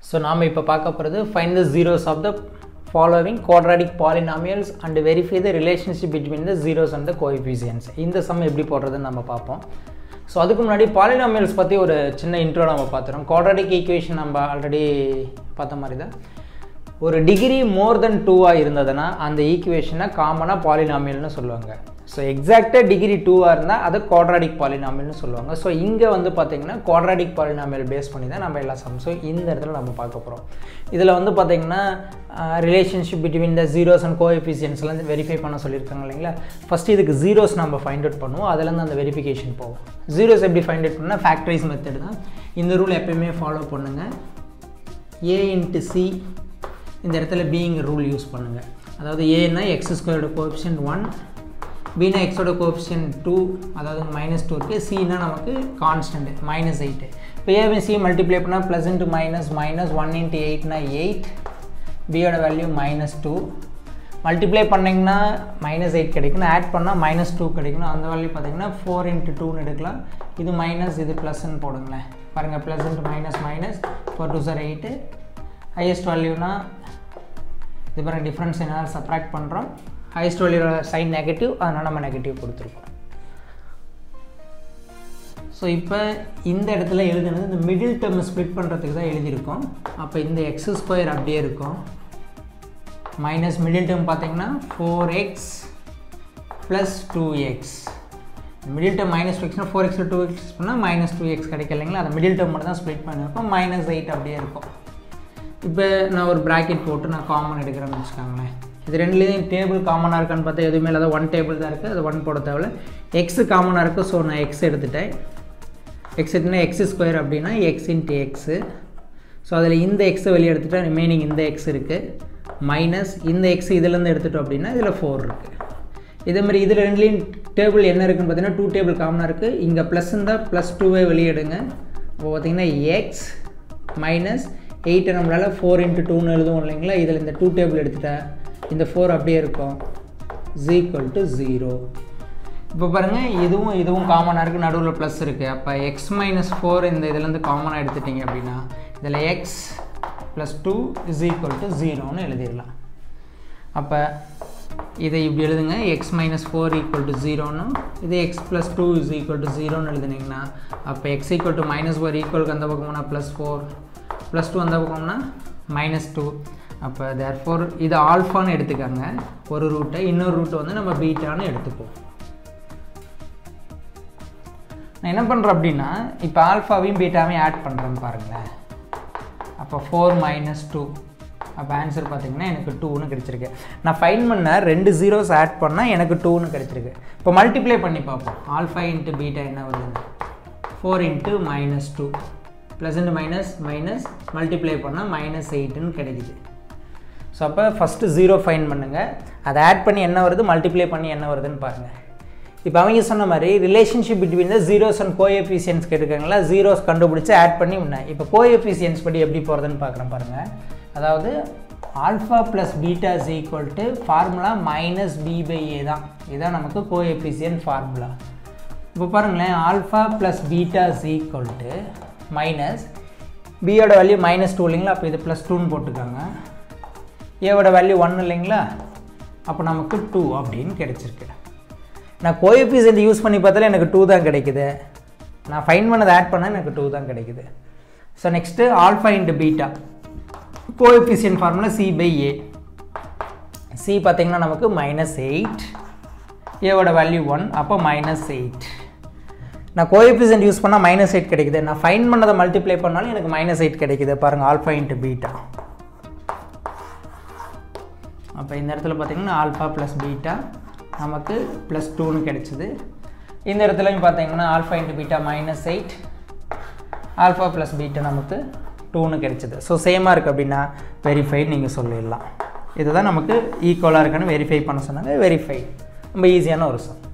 so நாம் இப்போ பார்க்க போகிறது find the zeros of the following quadratic polynomials and verify the relationship between the zeros and the coefficients இந்த sum எப்படி போடுறதுன்னு நம்ம பார்ப்போம் ஸோ அதுக்கு முன்னாடி பாலினாமியல்ஸ் பற்றி ஒரு சின்ன இன்ட்ரோ நம்ம பார்த்துறோம் குவாட்ராடிக் ஈக்குவேஷன் நம்ம ஆல்ரெடி பார்த்த மாதிரி தான் ஒரு டிகிரி மோர் தென் டூவாக இருந்ததுன்னா அந்த ஈக்குவேஷனை காமனாக பாலினாமியல்னு சொல்லுவாங்க ஸோ எக்ஸாக்டாக டிகிரி டூவாக இருந்தால் அதை குவாட்ராடிக் பாலினாமியல்னு சொல்லுவாங்க ஸோ இங்கே வந்து பார்த்திங்கன்னா குவாட்ராடிக் பாலினாமியல் பேஸ் பண்ணி தான் நம்ம எல்லா சம்ஸும் இந்த இடத்துல நம்ம பார்க்க போகிறோம் இதில் வந்து பார்த்திங்கன்னா relationship between the zeros and கோஎஃபிஷியன்ஸ்லாம் வெரிஃபை பண்ண சொல்லியிருக்காங்க இல்லைங்களா ஃபஸ்ட் இதுக்கு ஜீரோஸ் நம்ம ஃபைண்ட் அவுட் பண்ணுவோம் அதுலேருந்து அந்த வெரிஃபிகேஷன் போவோம் ஜீரோஸ் எப்படி ஃபைண்ட் அவுட் பண்ணால் ஃபேக்டரிஸ் மெத்தட் தான் இந்த ரூல் எப்பயுமே ஃபாலோ பண்ணுங்கள் ஏ இன்ட்டு சி இந்த இடத்துல பிங்கிற ரூல் யூஸ் பண்ணுங்கள் அதாவது ஏன்னா எக்ஸ் ஸ்கொயரோட கோஎஃபிஷியன்ட் ஒன் பினா எக்ஸோட கோஎஃபிஷியன்ட் டூ அதாவது மைனஸ் டூ இருக்குது சினா நமக்கு கான்ஸ்டன்ட் மைனஸ் எயிட்டு இப்போ ஏ சி மல்டிப்ளை பண்ணால் plus into minus minus one into எயிட்னா எயிட் பியோட வேல்யூ மைனஸ் டூ மல்டிப்ளை பண்ணிங்கன்னா மைனஸ் எயிட் கிடைக்கணும் ஆட் பண்ணால் மைனஸ் டூ கிடைக்கணும் அந்த வேல்யூ பார்த்தீங்கன்னா ஃபோர் இன்ட்டு டூன்னு எடுக்கலாம் இது மைனஸ் இது ப்ளஸ்ன்னு போடுங்களேன் பாருங்கள் plus into minus minus four two sir eight highest வேல்யூனா இது பாருங்கள் டிஃப்ரென்ஸ் என்ன சப்ராக்ட் பண்ணுறோம் ஹையஸ்ட் வேல்யூட சைன் நெகட்டிவ் அதனால் நம்ம நெகட்டிவ் கொடுத்துருக்கோம் ஸோ இப்போ இந்த இடத்துல எழுதுனது இந்த மிடில் டேர்ம் ஸ்ப்ளிட் பண்ணுறதுக்கு தான் எழுதியிருக்கோம் அப்போ இந்த எக்ஸ் ஸ்கொயர் அப்படியே இருக்கும் மைனஸ் மிடில் டேர்ம் பார்த்தீங்கன்னா four x plus two x middle term minus two எக்ஸ்னால் ஃபோர் எக்ஸில் டூ எக்ஸ் பண்ணால் மைனஸ் டூ எக்ஸ் கிடைக்கல இல்லைங்களா அந்த மிடில் டேர்ம் மட்டும் தான் ஸ்ப்ளிட் பண்ணியிருக்கோம் மைனஸ் எயிட் அப்படியே இருக்கும் இப்போ நான் ஒரு ப்ராக்கெட் போட்டு நான் காமன் எடுக்கிறேன்னு வச்சுக்கோங்களேன் இது ரெண்டுலேயும் டேபிள் காமனாக இருக்கான்னு பார்த்தா எதுவுமே இல்லாத ஒன் டேபிள் தான் இருக்குது அது ஒன் போட தேவையில்ல எக்ஸு காமனாக இருக்குது ஸோ நான் எக்ஸ் எடுத்துட்டேன் எக்ஸ் எடுத்துனா எக்ஸ் ஸ்கொயர் அப்படின்னா எக்ஸ் இன்ட்டு எக்ஸு ஸோ அதில் இந்த எக்ஸை வெளியே எடுத்துகிட்டா ரிமைனிங் இந்த எக்ஸ் இருக்குது மைனஸ் இந்த எக்ஸ் இதுலேருந்து எடுத்துட்டோம் அப்படின்னா இதில் ஃபோர் இருக்குது இதேமாதிரி இதில் ரெண்டுலேயும் டேபிள் என்ன இருக்குன்னு பார்த்தீங்கன்னா டூ டேபிள் காமனாக இருக்குது இங்கே ப்ளஸ் இருந்தால் ப்ளஸ் டூவே வெளியிடுங்க அப்போ பார்த்தீங்கன்னா எக்ஸ் மைனஸ் எயிட்டை நம்மளால் ஃபோர் இன்ட்டு டூன்னு எழுதுவோம் இல்லைங்களா இதில் இந்த டூ டேபிள் எடுத்துட்டேன் இந்த ஃபோர் அப்படியே இருக்கும் ஈக்குவல் டு ஜீரோ இப்போ பாருங்கள் இதுவும் இதுவும் காமனாக இருக்குது நடுவில் ப்ளஸ் இருக்குது அப்போ எக்ஸ் மைனஸ் ஃபோர் இந்த இதுலேருந்து காமனாக எடுத்துட்டிங்க அப்படின்னா இதில் x plus two is equal to ஜீரோன்னு எழுதிடலாம் அப்போ இதை இப்படி எழுதுங்க x minus four equal to ஜீரோன்னு இது x plus two is equal to ஜீரோன்னு எழுதுனீங்கன்னா அப்போ x equal to minus four ஈக்குவலுக்கு அந்த பக்கம்னா ப்ளஸ் ஃபோர் ப்ளஸ் டூ அந்த பக்கம்னா மைனஸ் டூ அப்போ தேர் ஃபோர் இது ஆல்ஃபான்னு எடுத்துக்காங்க ஒரு ரூட்டை இன்னொரு ரூட்டை வந்து நம்ம பீட்டான்னு எடுத்துப்போம் நான் என்ன பண்ணுறேன் அப்படின்னா இப்போ ஆல்ஃபாவையும் பீட்டாவையும் ஆட் பண்ணுறேன்னு பாருங்களேன் அப்போ ஃபோர் மைனஸ் டூ அப்போ ஆன்சர் பார்த்தீங்கன்னா எனக்கு டூன்னு கிடச்சிருக்கு நான் ஃபைன் பண்ண ரெண்டு ஜீரோஸ் ஆட் பண்ணால் எனக்கு டூன்னு கிடச்சிருக்கு இப்போ மல்டிப்ளை பண்ணி பார்ப்போம் ஆல்ஃபா இன்ட்டு பீட்டா என்ன வருதுன்னு four into minus two plus into minus minus multiply பண்ணால் மைனஸ் எயிட்டுன்னு கிடைக்குது ஸோ அப்போ ஃபஸ்ட்டு ஜீரோ ஃபைன் பண்ணுங்கள் அதை ஆட் பண்ணி என்ன வருது மல்டிப்ளை பண்ணி என்ன வருதுன்னு பாருங்கள் இப்போ அவங்க சொன்ன மாதிரி relationship between the zeros and coefficients கேட்டுருக்காங்களா ஜீரோஸ் கண்டுபிடிச்சி ஆட் பண்ணி முன்னேன் இப்போ கோஎஃபிஷியன்ஸ் படி எப்படி போகிறதுன்னு பார்க்குறேன் பாருங்கள் அதாவது alpha plus beta is equal to formula minus b by a தான் இதுதான் நமக்கு கோஎஃபிஷியன் ஃபார்முலா இப்போ பாருங்களேன் alpha plus beta is equal to minus பியோட வேல்யூ மைனஸ் டூ இல்லைங்களா அப்போ இது ப்ளஸ் டூன்னு போட்டுக்காங்க ஏவோட வேல்யூ ஒன் இல்லைங்களா அப்போ நமக்கு டூ அப்படின்னு கிடச்சிருக்கு நான் கோஎஃபிஷியன்ட் யூஸ் பண்ணி பார்த்தாலே எனக்கு டூ தான் கிடைக்குது நான் ஃபைன் பண்ணதை ஆட் பண்ணால் எனக்கு டூ தான் கிடைக்குது so next alpha into beta coefficient formula c by a c பார்த்திங்கன்னா நமக்கு மைனஸ் எயிட் ஏவோட வேல்யூ ஒன் அப்போ மைனஸ் எயிட் நான் கோஎஃபிஷியன்ட் யூஸ் பண்ணால் மைனஸ் எயிட் கிடைக்குது நான் ஃபைன் பண்ணதை மல்டிப்ளை பண்ணாலும் எனக்கு மைனஸ் எயிட் கிடைக்குது பாருங்கள் ஆல்ஃபா இன்ட்டு பீட்டா அப்போ இந்த இடத்துல பார்த்திங்கன்னா ஆல்ஃபா ப்ளஸ் பீட்டா நமக்கு ப்ளஸ் டூன்னு கிடச்சிது இந்த இடத்துலையும் பார்த்தீங்கன்னா alpha into beta minus eight alpha plus beta நமக்கு டூன்னு கிடச்சிது ஸோ சேமாக இருக்குது அப்படின்னா வெரிஃபை நீங்கள் சொல்லிடலாம் இதுதான் நமக்கு ஈக்குவலாக இருக்கான்னு வெரிஃபை பண்ண சொன்னாங்க வெரிஃபை ரொம்ப ஈஸியான ஒரு சம்